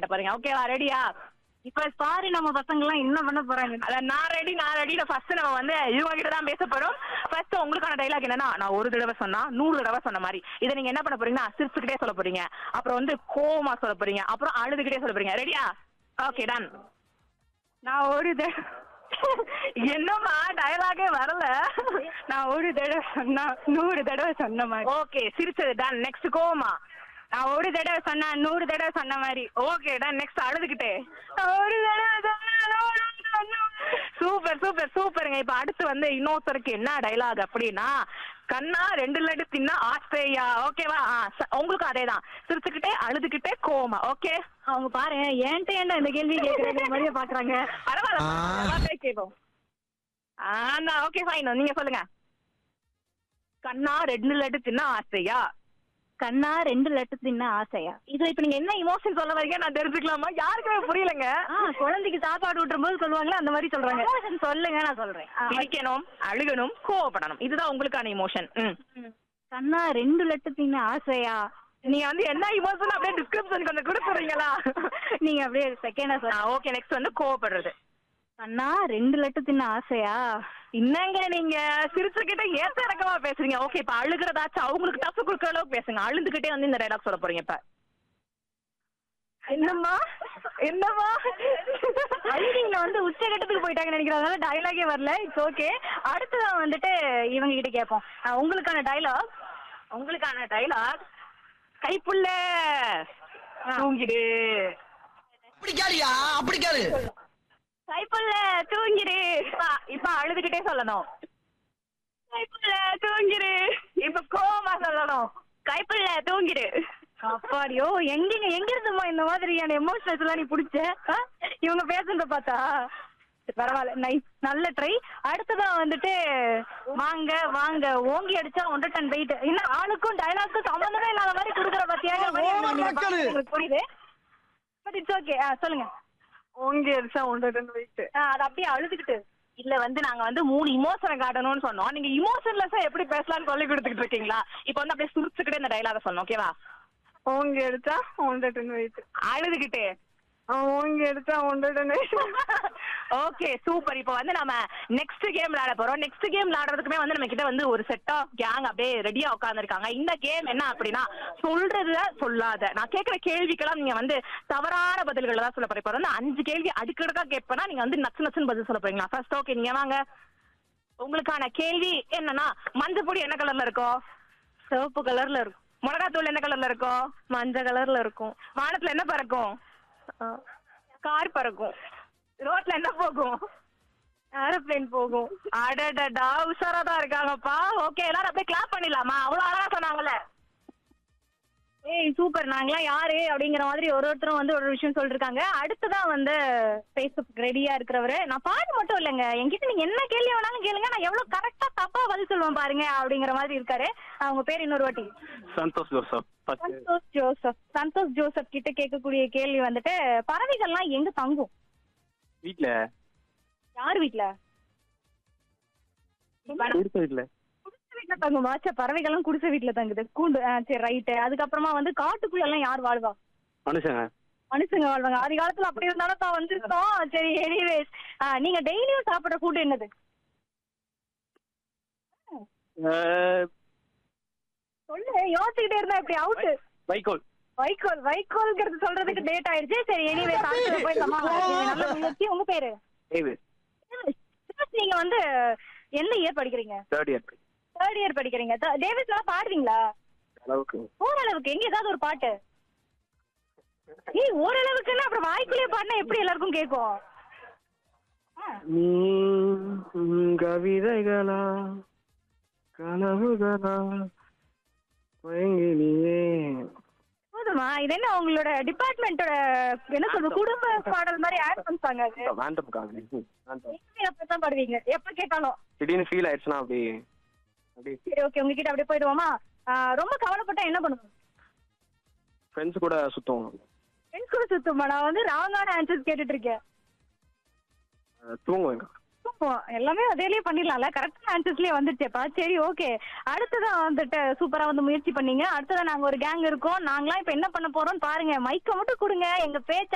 போறீங்க ஓகேவா ரெடியா இப்ப சாரி நம்ம பசங்க எல்லாம் என்ன பண்ண போறாங்க அத நான் ரெடி நான் ரெடி ஃபர்ஸ்ட் நம்ம வந்து இவங்க கிட்ட தான் பேச போறோம் ஃபர்ஸ்ட் உங்களுக்கான டைலாக் என்னன்னா நான் ஒரு தடவை சொன்னா நூறு தடவை சொன்ன மாதிரி இதை நீங்க என்ன பண்ண போறீங்கன்னா சிரிச்சுக்கிட்டே சொல்ல போறீங்க அப்புறம் வந்து கோவமா சொல்ல போறீங்க அப்புறம் அழுதுகிட்டே சொல்ல போறீங்க ரெடியா ஓகே டன் நான் ஒரு தடவை என்னம்மா டயலாகே வரல நான் ஒரு தடவை சொன்னா நூறு தடவை சொன்ன மாதிரி ஓகே சிரிச்சது டன் நெக்ஸ்ட் கோவமா நான் ஒரு தடவை சொன்னா நூறு தடவை சொன்ன மாதிரி ஓகே டன் நெக்ஸ்ட் அழுதுகிட்டே ஒரு தடவை சொன்னா நூறு சொன்ன சூப்பர் சூப்பர் சூப்பருங்க இப்ப அடுத்து வந்து இன்னொருத்தருக்கு என்ன டைலாக் அப்படின்னா கண்ணா ரெண்டு லட்டு தின்னா ஆஸ்திரேலியா ஓகேவா உங்களுக்கு அதேதான் சிரிச்சுக்கிட்டே அழுதுகிட்டே கோவமா ஓகே அவங்க பாரு ஏன்ட்ட ஏன்டா இந்த கேள்வி கேட்கற மாதிரியே பாக்குறாங்க பரவாயில்ல பரவாயில்ல, கேட்போம் ஆ ஓகே ஃபைன் நீங்க சொல்லுங்க கண்ணா ரெண்டு லட்டு தின்னா ஆஸ்திரேலியா கண்ணா ரெண்டு லட்டு தின்ன ஆசையா இது இப்ப நீங்க என்ன இமோஷன் சொல்ல வரீங்க நான் தெரிஞ்சுக்கலாமா யாருக்குமே புரியலங்க ஆ குழந்தைக்கு சாப்பாடு ஊட்டும் போது சொல்லுவாங்களே அந்த மாதிரி சொல்றாங்க சொல்லுங்க நான் சொல்றேன் ஆ, சிரிக்கணும் அழுகணும் கோவப்படணும் இதுதான் உங்களுக்கான இமோஷன் ம் கண்ணா ரெண்டு லட்டு தின்ன ஆசையா நீங்க வந்து என்ன இமோஷன் அப்படியே டிஸ்கிரிப்ஷன் கொஞ்சம் கொடுத்துறீங்களா நீங்க அப்படியே செகண்டா சொல்ல ஓகே நெக்ஸ்ட் வந்து கோவப்படுறது கண்ணா ரெண்டு லட்டு தின்ன ஆசையா என்னங்க நீங்க சிரிச்சுக்கிட்டே ஏத்த இறக்கமா பேசுறீங்க ஓகே இப்ப அழுகிறதாச்சும் அவங்களுக்கு டஃப் கொடுக்குற அளவுக்கு பேசுங்க அழுதுகிட்டே வந்து இந்த டைலாக் சொல்ல போறீங்க இப்ப என்னம்மா என்னம்மா அழுதிங்கள வந்து உச்சகட்டத்துக்கு போயிட்டாங்க நினைக்கிறதுனால டைலாகே வரல இட்ஸ் ஓகே அடுத்ததான் வந்துட்டு இவங்க கிட்ட கேட்போம் ஆ, உங்களுக்கான டைலாக் உங்களுக்கான டைலாக் கைப்புள்ள தூங்கிடு அப்படி கேளியா அப்படி கேளு கைப்புள்ள தூங்கிடு இப்ப இப்ப அழுதுகிட்டே சொல்லணும் கைப்புள்ள தூங்கிடு இப்ப கோவமா சொல்லணும் கைப்புள்ள தூங்கிடு அப்பாடியோ எங்கங்க எங்க இருந்துமா இந்த மாதிரியான எமோஷனல்ஸ் எல்லாம் நீ புடிச்ச ஆ? இவங்க பேசுறத பார்த்தா சரி, பரவாயில்ல நைஸ் நல்ல ட்ரை அடுத்ததா வந்துட்டு வாங்க வாங்க ஓங்கி அடிச்சா ஒன்றரை டன் வெயிட் இன்னும் ஆளுக்கும் டைலாக்கும் சம்பந்தமே இல்லாத மாதிரி கொடுக்குற பத்தியாக ஓவர் மக்களு. புரியுது பட் இட்ஸ் ஓகே சொல்லுங்க ஓங்கி அடிச்சா ஒன்றரை டன் வெயிட் ஆ, அது அப்படியே அழுதுகிட்டு இல்ல வந்து நாங்க வந்து மூணு இமோஷனை காட்டணும்னு சொன்னோம் நீங்க இமோஷன்லெஸ்ஸா எப்படி பேசலாம்னு சொல்லி கொடுத்துட்டு இருக்கீங்களா இப்போ வந்து அப்படியே சுருச்சுக்கிட்டே இந்த டைலாக சொல்லணும் ஓகேவா ஓங்கி எடுத்தா ஒன்றரை டன் வெயிட் அழுதுகிட்டே ஓங்கி எடுத்தா ஒன்றரை டன் வெயிட் ஓகே சூப்பர் இப்போ வந்து நம்ம நெக்ஸ்ட் கேம் விளையாட போறோம் நெக்ஸ்ட் கேம் விளையாடுறதுக்குமே வந்து நம்ம கிட்ட வந்து ஒரு செட் ஆஃப் கேங் அப்படியே ரெடியா உட்காந்துருக்காங்க இந்த கேம் என்ன அப்படின்னா சொல்றத சொல்லாத நான் கேட்கிற கேள்விக்கெல்லாம் நீங்க வந்து தவறான பதில்கள் தான் சொல்ல போறீங்க இப்போ வந்து அஞ்சு கேள்வி அடுக்கடுக்கா கேட்பேன்னா நீங்க வந்து நச்சு நச்சுன்னு பதில் சொல்ல போறீங்களா ஃபர்ஸ்ட் ஓகே நீங்க வாங்க உங்களுக்கான கேள்வி என்னன்னா மஞ்சள் பொடி என்ன கலர்ல இருக்கும் சிவப்பு கலர்ல இருக்கும் மிளகாத்தூள் என்ன கலர்ல இருக்கும் மஞ்சள் கலர்ல இருக்கும் வானத்துல என்ன பறக்கும் கார் பறக்கும் ரோட்ல என்ன போகும் ஏரோப்ளேன் போகும் அடடடா உஷாரா தான் இருக்காங்கப்பா ஓகே எல்லாரும் அப்படியே கிளாப் பண்ணிடலாமா அவ்வளவு அழகா சொன்னாங்கல்ல ஏய் சூப்பர் நாங்களாம் யாரு அப்படிங்கிற மாதிரி ஒரு ஒருத்தரும் வந்து ஒரு விஷயம் சொல்லிருக்காங்க அடுத்ததான் வந்து பேஸ்புக் ரெடியா இருக்கிறவரு நான் பாட்டு மட்டும் இல்லைங்க என்கிட்ட நீங்க என்ன கேள்வி வேணாலும் கேளுங்க நான் எவ்வளவு கரெக்டா தப்பா பதில் சொல்லுவேன் பாருங்க அப்படிங்கிற மாதிரி இருக்காரு அவங்க பேர் இன்னொரு வாட்டி சந்தோஷ் ஜோசப் ஃபர்ஸ்ட் சந்தோஷ் ஜோசப் சந்தோஷ் ஜோசப் கிட்ட கேட்கக்கூடிய கேள்வி வந்துட்டு பறவைகள்லாம் எங்க தங்கும் வீட்ல யார் வீட்ல இருக்க வீட்ல குடிசை வீட்ல தங்குமா சே பறவைகள்லாம் குடிசை வீட்ல தங்குது கூண்டு ஆ, சரி ரைட்டு அதுக்கப்புறமா வந்து காட்டுக்குள்ள எல்லாம் யார் வாழ்வா மனுஷங்க மனுஷங்க வாழ்வாங்க ஆதி காலத்துல அப்படி இருந்தாலும் தான் வந்திருக்கோம் சரி எனிவேஸ் நீங்க டெய்லியும் சாப்பிடுற ஃபுட் என்னது அஹ், சொல்லு யோசிச்சுக்கிட்டே இருந்தா இப்படி அவுட் வைக்கோல் வைக்கோல் வைக்கோல்ங்கிறது சொல்றதுக்கு டேட் ஆயிடுச்சு சரி எனிவேஸ் அடுத்தது போயிடலாமா நீங்க நல்ல முயற்சி உங்க பேரு ஏவு டேவிஸ், நீங்க வந்து எந்த இயர் படிக்கிறீங்க தேர்ட் இயர் தேர்ட் இயர் படிக்கிறீங்க த- டேவிஸ் நல்லா பாடுவீங்களா அளவுக்கு ஓரளவுக்கு எங்க ஏதாவது ஒரு பாட்டு ஏய் ஓரளவுக்குன்னா அப்புறம் வாய்க்குள்ளேயே பாடினா எப்படி எல்லாருக்கும் கேட்கும் நீ கவிதைகளா கனவுகளா மயங்கினியே போதுமா இது என்ன உங்களோட டிபார்ட்மெண்டோட என்ன சொல்ற குடும்ப பாடல் மாதிரி ஆட் பண்ணிட்டாங்க அது வேண்டம் காது வேண்டம் எப்பவுமே அப்பதான் பாடுவீங்க எப்ப கேட்டாலும் திடீர்னு ஃபீல் ஆயிடுச்சுன்னா அப்படி அப்படி சரி ஓகே உங்ககிட்ட அப்படியே போயிடுவோமா ஆ, ரொம்ப கவலைப்பட்டா என்ன பண்ணுவோம் ஃப்ரெண்ட்ஸ் கூட சுத்துவோம் ஃப்ரெண்ட்ஸ் கூட சுத்தமா நான் வந்து ராங்கான ஆன்சர்ஸ் கேட்டுட்டு இருக்கேன் அஹ், தூங்குவேங்க தூக்கம் எல்லாமே அதேலயே பண்ணிடலாம்ல கரெக்டான ஆன்சர்ஸ்லயே வந்துச்சேப்பா சரி ஓகே அடுத்ததான் வந்துட்டு சூப்பரா வந்து முயற்சி பண்ணீங்க அடுத்ததான் நாங்க ஒரு கேங் இருக்கோம் நாங்களாம் இப்ப என்ன பண்ண போறோம் பாருங்க மைக்க மட்டும் கொடுங்க எங்க பேச்ச